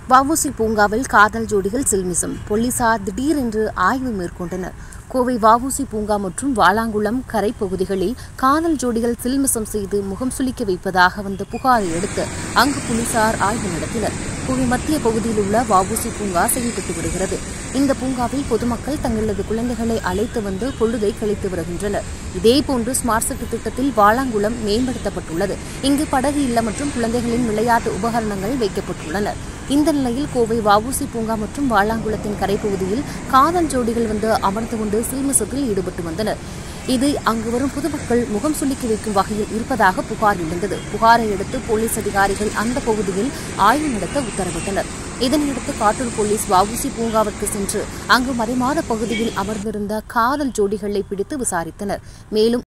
வவுசி பூங்காவில் காதல் ஜோடிகள் சில்மிசம் போலீசார் திடீரென்று ஆய்வு மேற்கொண்டனர் கோவை வவுசி பூங்கா மற்றும் வாலாங்குளம் கரை பகுதிகளில் காதல் ஜோடிகள் சில்மிசம் செய்து முகம் சுளிக்க வைப்பதாக வந்த புகாரை அடுத்து அங்கு போலீசார் ஆய்வு நடத்தினர் கோவை மத்திய பகுதியில் உள்ள வவுசி பூங்கா செயல்பட்டு வருகிறது இந்த பூங்காவில் பொதுமக்கள் தங்களது குழந்தைகளை அழைத்து வந்து பொழுதை கழித்து வருகின்றனர் இதேபோன்று ஸ்மார்ட் சிட்டி திட்டத்தில் வாலாங்குளம் மேம்படுத்தப்பட்டுள்ளது இங்கு படகு இல்லம் மற்றும் குழந்தைகளின் விளையாட்டு உபகரணங்கள் வைக்கப்பட்டுள்ளன இந்த நிலையில் கோவை வவுசி பூங்கா மற்றும் வாலாங்குளத்தின் கரைப்பகுதியில் காதல் ஜோடிகள் வந்து அமர்ந்து கொண்டு சில்மிசத்தில் ஈடுபட்டு வந்தனர் இது அங்கு வரும் பொதுமக்கள் முகம் சுளிக்க வைக்கும் வகையில் இருப்பதாக புகார் எழுந்தது புகாரை அடுத்து போலீஸ் அதிகாரிகள் அந்த பகுதியில் ஆய்வு நடத்த உத்தரவிட்டனர் இதனையடுத்து காட்டூர் போலீஸ் வவுசி பூங்காவிற்கு சென்று அங்கு மறைமாத பகுதியில் அமர்ந்திருந்த காதல் ஜோடிகளை பிடித்து விசாரித்தனர் மேலும்